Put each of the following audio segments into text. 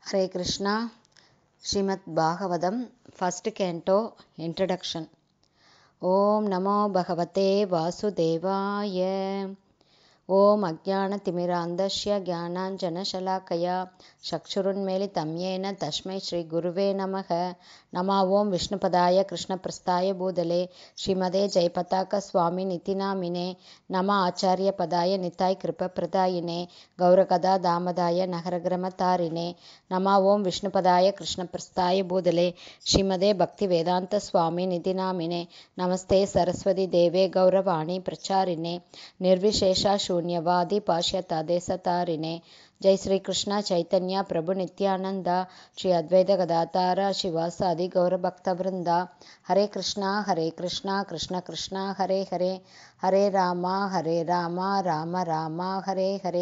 Hare Krishna Srimad Bhagavatam first canto introduction ஓம் நமோ பகவதே வாசுதேவாய ஓம் அஜானதிமிராந்தஸ்ய ஜானாஞ்சனசலாக்கயா சக்ஷுருன்மேலிतं येन तस्मै श्रीगुरुवे नमः नमा ॐ विष्णुपदाय कृष्णप्रस्थाय भूतले श्रीमदे जयपताकस्वामिनिति नामिने नम आचार्यपदाय निताय कृपप्रदायिने गौरकदा दामदाय नगरग्रमतारिणे नमा ॐ विष्णुपदाय कृष्णप्रस्थाय भूतले श्रीमदे भक्तिवेदान्तस्वामिनिति नामिने नमस्ते सरस्वती देवे गौरवाणी प्रचारिणे निर्विशेषा शून्यवादी पाश्यतादेशतारिणे जय श्री कृष्ण चैतन्य प्रभु नित्यानंद श्री अद्वैत गदातारा शिवासादि गौरभक्तवृंदा हरे कृष्णा हरे कृष्णा कृष्ण कृष्णा हरे हरे हरे रामा हरे रामा राम रामा हरे हरे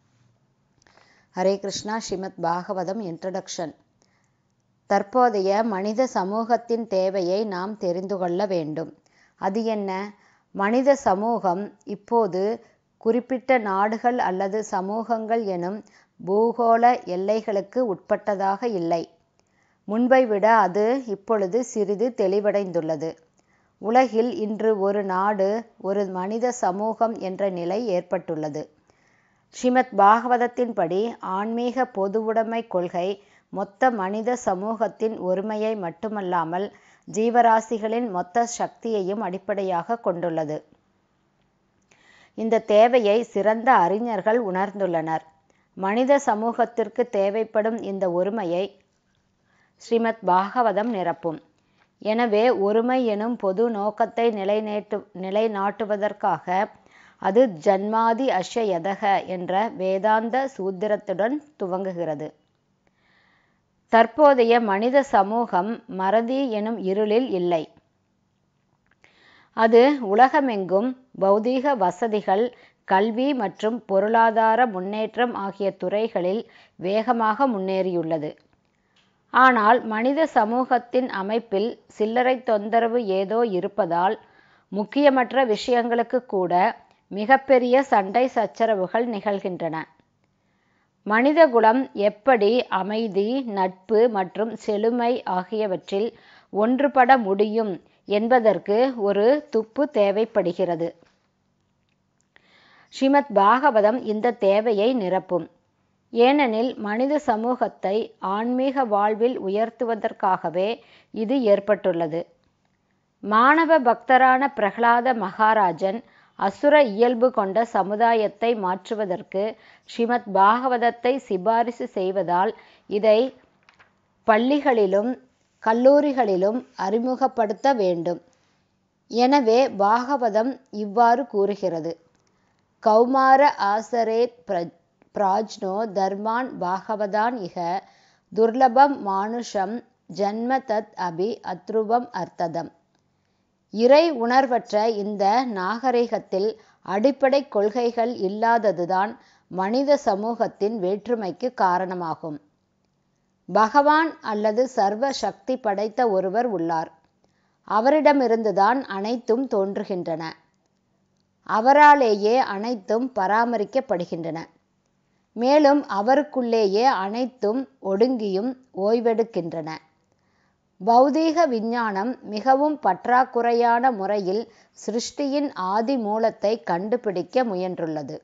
ஹரே கிருஷ்ணா ஸ்ரீமத் பாகவதம் இன்ட்ரடக்ஷன் தற்போதைய மனித சமூகத்தின் தேவையை நாம் தெரிந்து கொள்ள வேண்டும் அது என்ன மனித சமூகம் இப்போது குறிப்பிட்ட நாடுகள் அல்லது சமூகங்கள் எனும் பூகோள எல்லைகளுக்கு உட்பட்டதாக இல்லை முன்பை விட அது இப்பொழுது சிறிது தெளிவடைந்துள்ளது உலகில் இன்று ஒரு நாடு ஒரு மனித சமூகம் என்ற நிலை ஏற்பட்டுள்ளது ஸ்ரீமத் பாகவதத்தின்படி ஆன்மீக பொதுவுடைமை கொள்கை மொத்த மனித சமூகத்தின் ஒருமையை மட்டுமல்லாமல் ஜீவராசிகளின் மொத்த சக்தியையும் அடிப்படையாக கொண்டுள்ளது இந்த தேவையை சிறந்த அறிஞர்கள் உணர்ந்துள்ளனர் மனித சமூகத்திற்கு தேவைப்படும் இந்த ஒருமையை ஸ்ரீமத் பாகவதம் நிரப்பும் எனவே ஒருமை எனும் பொது நோக்கத்தை நிலைநேட்டு நிலைநாட்டுவதற்காக அது ஜன்மாதி அஷ்ய யதக என்ற வேதாந்த சூத்திரத்துடன் துவங்குகிறது தற்போதைய மனித சமூகம் மறதி எனும் இருளில் இல்லை அது உலகமெங்கும் பௌதீக வசதிகள் கல்வி மற்றும் பொருளாதார முன்னேற்றம் ஆகிய துறைகளில் வேகமாக முன்னேறியுள்ளது ஆனால் மனித சமூகத்தின் அமைப்பில் சில்லறை தொந்தரவு ஏதோ இருப்பதால் முக்கியமற்ற விஷயங்களுக்கு கூட மிகப்பெரிய சண்டை சச்சரவுகள் நிகழ்கின்றன மனிதகுலம் எப்படி அமைதி நட்பு மற்றும் செழுமை ஆகியவற்றில் ஒன்றுபட முடியும் என்பதற்கு ஒரு துப்பு தேவைப்படுகிறது ஸ்ரீமத் பாகவதம் இந்த தேவையை நிரப்பும் ஏனெனில் மனித சமூகத்தை ஆன்மீக வாழ்வில் உயர்த்துவதற்காகவே இது ஏற்பட்டுள்ளது மாணவ பக்தரான பிரகலாத மகாராஜன் அசுர இயல்பு கொண்ட சமுதாயத்தை மாற்றுவதற்கு ஸ்ரீமத் பாகவதத்தை சிபாரிசு செய்வதால் இதை பள்ளிகளிலும் கல்லூரிகளிலும் அறிமுகப்படுத்த வேண்டும் எனவே பாகவதம் இவ்வாறு கூறுகிறது கௌமார ஆசரேத் பிர பிராஜ்னோ தர்மான் பாகவதான் இக துர்லபம் மானுஷம் ஜன்ம தத் அபி அத்ருவம் அர்த்ததம் இறை உணர்வற்ற இந்த நாகரிகத்தில் அடிப்படை கொள்கைகள் இல்லாததுதான் மனித சமூகத்தின் வேற்றுமைக்கு காரணமாகும் பகவான் அல்லது சர்வ சக்தி படைத்த ஒருவர் உள்ளார் அவரிடமிருந்துதான் அனைத்தும் தோன்றுகின்றன அவராலேயே அனைத்தும் பராமரிக்கப்படுகின்றன மேலும் அவருக்குள்ளேயே அனைத்தும் ஒடுங்கியும் ஓய்வெடுக்கின்றன பௌதீக விஞ்ஞானம் மிகவும் பற்றாக்குறையான முறையில் சிருஷ்டியின் ஆதி மூலத்தை கண்டுபிடிக்க முயன்றுள்ளது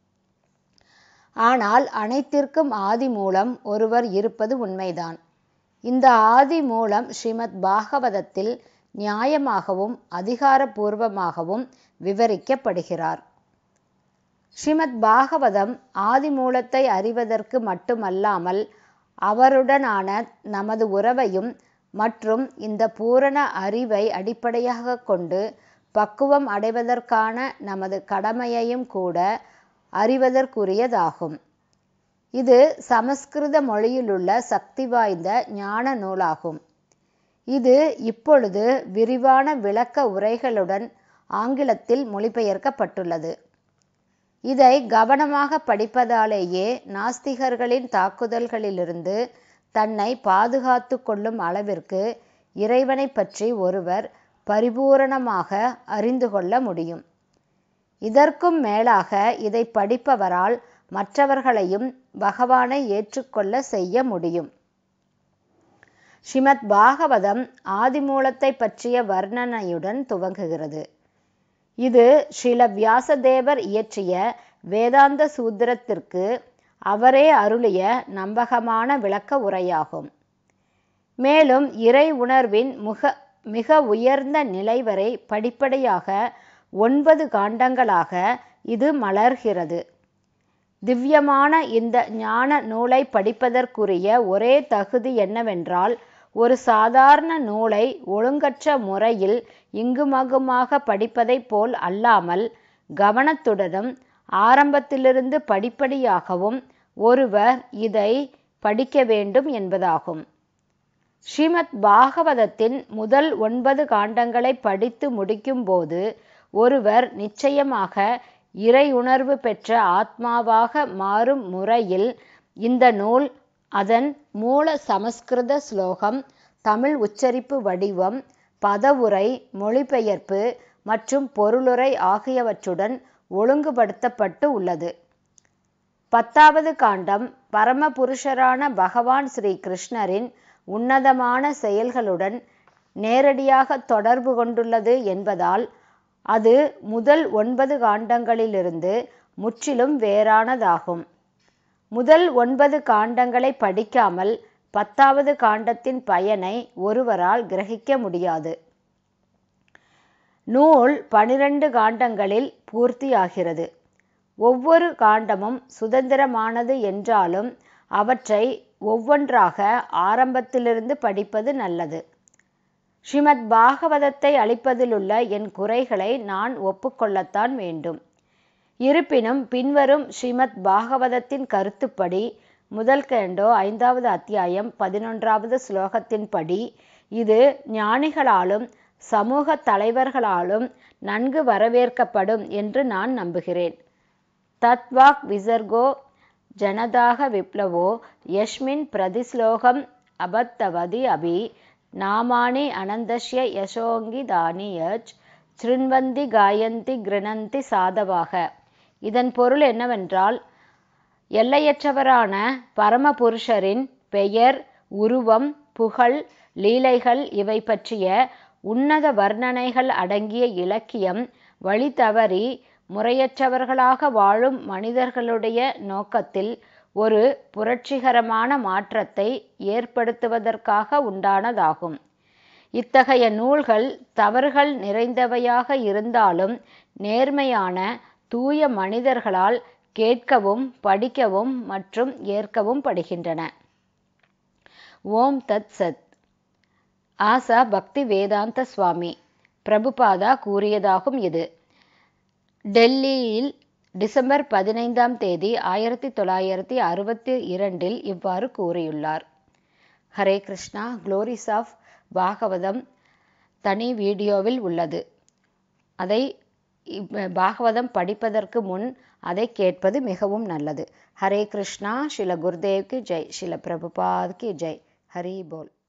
ஆனால் அனைத்திற்கும் ஆதி மூலம் ஒருவர் இருப்பது உண்மைதான் இந்த ஆதி மூலம் ஸ்ரீமத் பாகவதத்தில் நியாயமாகவும் அதிகாரபூர்வமாகவும் விவரிக்கப்படுகிறார் ஸ்ரீமத் பாகவதம் ஆதி மூலத்தை அறிவதற்கு மட்டுமல்லாமல் அவருடனான நமது உறவையும் மற்றும் இந்த பூரண அறிவை அடிப்படையாக கொண்டு பக்குவம் அடைவதற்கான நமது கடமையையும் கூட அறிவதற்குரியதாகும் இது சமஸ்கிருத மொழியிலுள்ள சக்தி வாய்ந்த ஞான நூலாகும் இது இப்பொழுது விரிவான விளக்க உரைகளுடன் ஆங்கிலத்தில் மொழிபெயர்க்கப்பட்டுள்ளது இதை கவனமாக படிப்பதாலேயே நாஸ்திகர்களின் தாக்குதல்களிலிருந்து தன்னை பாதுகாத்து கொள்ளும் அளவிற்கு இறைவனை பற்றி ஒருவர் பரிபூரணமாக அறிந்து கொள்ள முடியும் இதற்கும் மேலாக இதை படிப்பவரால் மற்றவர்களையும் பகவானை ஏற்றுக்கொள்ள செய்ய முடியும் ஸ்ரீமத் பாகவதம் ஆதிமூலத்தை பற்றிய வர்ணனையுடன் துவங்குகிறது இது ஸ்ரீல வியாசதேவர் இயற்றிய வேதாந்த சூத்திரத்திற்கு அவரே அருளிய நம்பகமான விளக்க உரையாகும் மேலும் இறை உணர்வின் முக மிக உயர்ந்த நிலை வரை படிப்படியாக ஒன்பது காண்டங்களாக இது மலர்கிறது திவ்யமான இந்த ஞான நூலை படிப்பதற்குரிய ஒரே தகுதி என்னவென்றால் ஒரு சாதாரண நூலை ஒழுங்கற்ற முறையில் இங்குமகுமாக படிப்பதைப் போல் அல்லாமல் கவனத்துடனும் ஆரம்பத்திலிருந்து படிப்படியாகவும் ஒருவர் இதை படிக்க வேண்டும் என்பதாகும் ஸ்ரீமத் பாகவதத்தின் முதல் ஒன்பது காண்டங்களை படித்து முடிக்கும்போது ஒருவர் நிச்சயமாக இறை உணர்வு பெற்ற ஆத்மாவாக மாறும் முறையில் இந்த நூல் அதன் மூல சமஸ்கிருத ஸ்லோகம் தமிழ் உச்சரிப்பு வடிவம் பதவுரை மொழிபெயர்ப்பு மற்றும் பொருளுரை ஆகியவற்றுடன் ஒழுங்குபடுத்தப்பட்டு உள்ளது பத்தாவது காண்டம் பரமபுருஷரான பகவான் ஸ்ரீ கிருஷ்ணரின் உன்னதமான செயல்களுடன் நேரடியாக தொடர்பு கொண்டுள்ளது என்பதால் அது முதல் ஒன்பது காண்டங்களிலிருந்து முற்றிலும் வேறானதாகும் முதல் ஒன்பது காண்டங்களை படிக்காமல் பத்தாவது காண்டத்தின் பயனை ஒருவரால் கிரகிக்க முடியாது நூல் பனிரெண்டு காண்டங்களில் பூர்த்தியாகிறது ஒவ்வொரு காண்டமும் சுதந்திரமானது என்றாலும் அவற்றை ஒவ்வொன்றாக ஆரம்பத்திலிருந்து படிப்பது நல்லது ஸ்ரீமத் பாகவதத்தை அளிப்பதிலுள்ள என் குறைகளை நான் ஒப்புக்கொள்ளத்தான் வேண்டும் இருப்பினும் பின்வரும் ஸ்ரீமத் பாகவதத்தின் கருத்துப்படி முதல் கேண்டோ ஐந்தாவது அத்தியாயம் பதினொன்றாவது ஸ்லோகத்தின்படி இது ஞானிகளாலும் சமூக தலைவர்களாலும் நன்கு வரவேற்கப்படும் என்று நான் நம்புகிறேன் தத்வாக் விசர்கோ ஜனதாக விப்ளவோ யஸ்மின் பிரதிஸ்லோகம் அபத்தவதி அபி நாமானி அனந்தஷ்ய யசோங்கிதானி யஜ் சிருண்வந்தி காயந்தி கிருணந்தி சாதவாக இதன் பொருள் என்னவென்றால் எல்லையற்றவரான பரமபுருஷரின் பெயர் உருவம் புகழ் லீலைகள் இவை பற்றிய உன்னத வர்ணனைகள் அடங்கிய இலக்கியம் வழி தவறி முறையற்றவர்களாக வாழும் மனிதர்களுடைய நோக்கத்தில் ஒரு புரட்சிகரமான மாற்றத்தை ஏற்படுத்துவதற்காக உண்டானதாகும் இத்தகைய நூல்கள் தவறுகள் நிறைந்தவையாக இருந்தாலும் நேர்மையான தூய மனிதர்களால் கேட்கவும் படிக்கவும் மற்றும் ஏற்கவும் படுகின்றன ஓம் தத் சத் ஆசா பக்தி வேதாந்த சுவாமி பிரபுபாதா கூறியதாகும் இது டெல்லியில் டிசம்பர் பதினைந்தாம் தேதி ஆயிரத்தி தொள்ளாயிரத்தி அறுபத்தி இரண்டில் இவ்வாறு கூறியுள்ளார் ஹரே கிருஷ்ணா குளோரிஸ் ஆஃப் பாகவதம் தனி வீடியோவில் உள்ளது அதை பாகவதம் படிப்பதற்கு முன் அதை கேட்பது மிகவும் நல்லது ஹரே கிருஷ்ணா ஸ்ரீல குருதேவ் கி ஜெய் ஸ்ரீல பிரபுபாத் கி ஜெய் ஹரி போல்